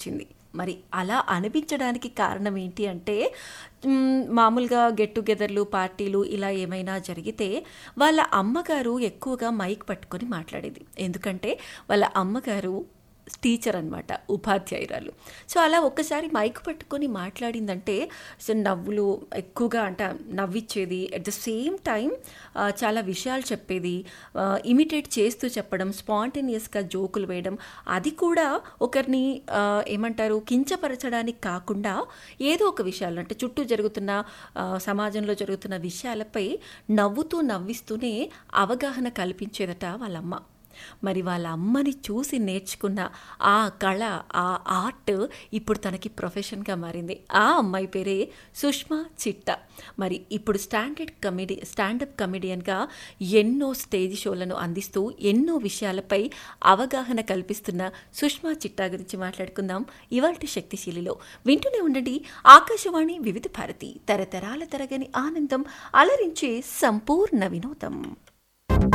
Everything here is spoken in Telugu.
అనిపించింది మరి అలా అనిపించడానికి కారణం ఏంటి అంటే మ్, మామూలుగా గెట్ టుగెదర్లు పార్టీలు ఇలా ఏమైనా జరిగితే వాళ్ళ అమ్మగారు ఎక్కువగా మైక్ పట్టుకొని మాట్లాడేది ఎందుకంటే వాళ్ళ అమ్మగారు టీచర్ అనమాట ఉపాధ్యాయురాలు సో అలా ఒక్కసారి మైక్ పట్టుకొని మాట్లాడిందంటే సో నవ్వులు ఎక్కువగా అంటే నవ్విచ్చేది అట్ ద సేమ్ టైం చాలా విషయాలు చెప్పేది ఇమిటేట్ చేస్తూ చెప్పడం స్పాంటేనియస్గా జోకులు వేయడం అది కూడా ఒకరిని ఆ, ఏమంటారు కించపరచడానికి కాకుండా ఏదో ఒక విషయాలు అంటే చుట్టూ జరుగుతున్న ఆ, సమాజంలో జరుగుతున్న విషయాలపై నవ్వుతూ నవ్విస్తూనే అవగాహన కల్పించేదట వాళ్ళమ్మ మరి వాళ్ళ అమ్మని చూసి నేర్చుకున్న ఆ కళ ఆ ఆర్ట్ ఇప్పుడు తనకి ప్రొఫెషన్గా మారింది ఆ అమ్మాయి పేరే సుష్మా చిట్ట మరి ఇప్పుడు స్టాండర్డ్ కమెడీ స్టాండప్ కమెడియన్గా ఎన్నో స్టేజ్ షోలను అందిస్తూ ఎన్నో విషయాలపై అవగాహన కల్పిస్తున్న సుష్మా చిట్టా గురించి మాట్లాడుకుందాం ఇవాల్టి శక్తిశీలిలో వింటూనే ఉండండి ఆకాశవాణి వివిధ భారతి తరతరాల తరగని ఆనందం అలరించే సంపూర్ణ వినోదం